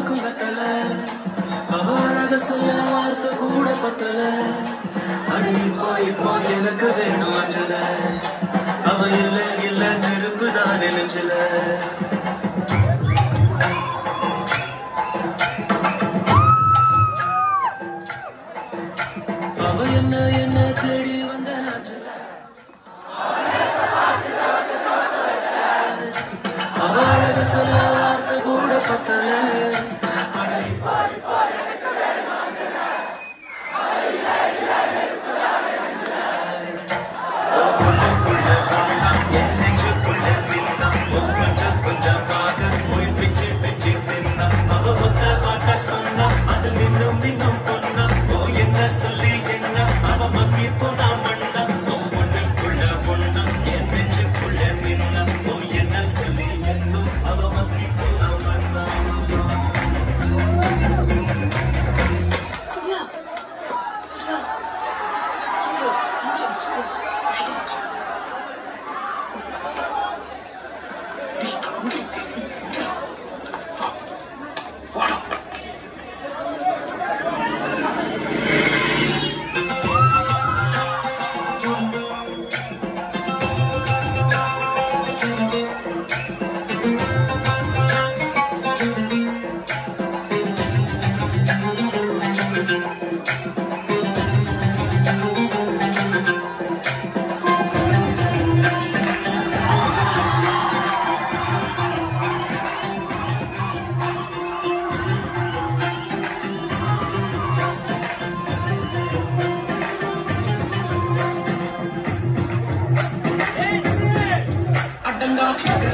குலத்தல அவ அழக சொல்ல வார்த்தை கூட பத்தல அடி இப்போ இப்போ எனக்கு வேணும் அஞ்சல அவ இல்ல இல்ல நெருப்பு தான் நெஞ்சல அவ என்ன என்ன தேடி வந்த அஞ்சல அவ அழக சொல்ல வார்த்தை கூட பத்தல அடி சொல்லி என்ன அவ மக்கி போனா மண்ணா ஓ பொண்ணுக்குள்ள பொண்ணா என் நெஞ்சுக்குள்ள நின்னா ஓ என்ன சொல்லி என்ன அவ மக்கி போனா மண்ணா சூர்யா சூர்யா சூர்யா இங்கே சூர்யா ரைட் டேய் இங்கே இங்கே வாடா அடங்கா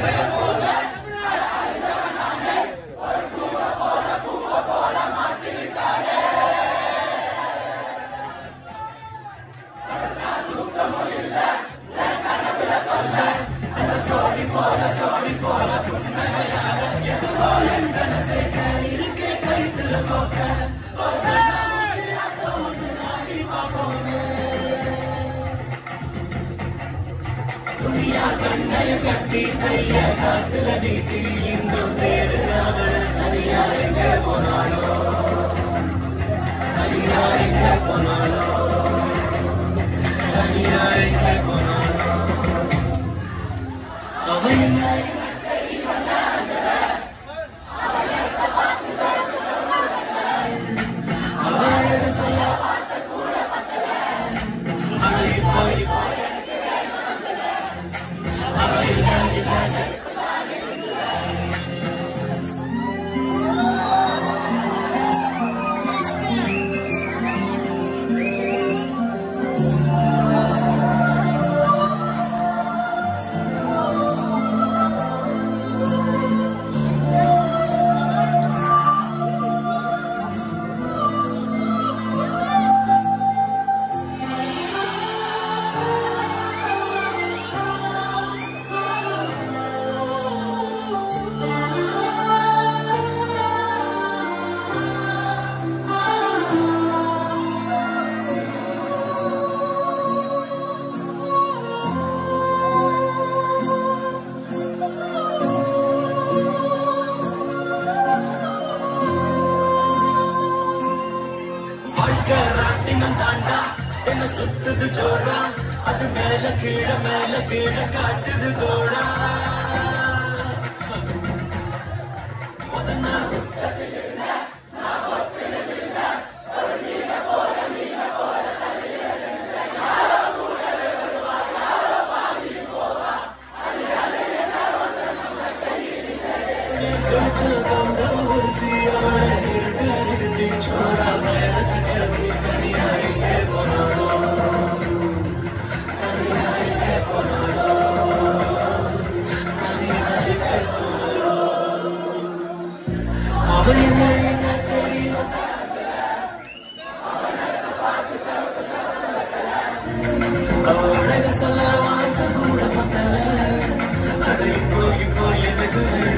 அவ என்ன அவ அழக சொல்ல அவ இப்போ இப்போ அவ இல்ல இல்ல வாழ்க்கை ராட்டினம் தாண்டா என்ன சுத்துது ஜோரா அது மேல கீழ மேல கீழ காட்டுது கோடா முத நாள் உச்சத்தில் அவ என்ன என்ன தெரியும் அவ அழக சொல்ல வார்த்தை கூட பத்தல அட இப்போ இப்போ எனக்கு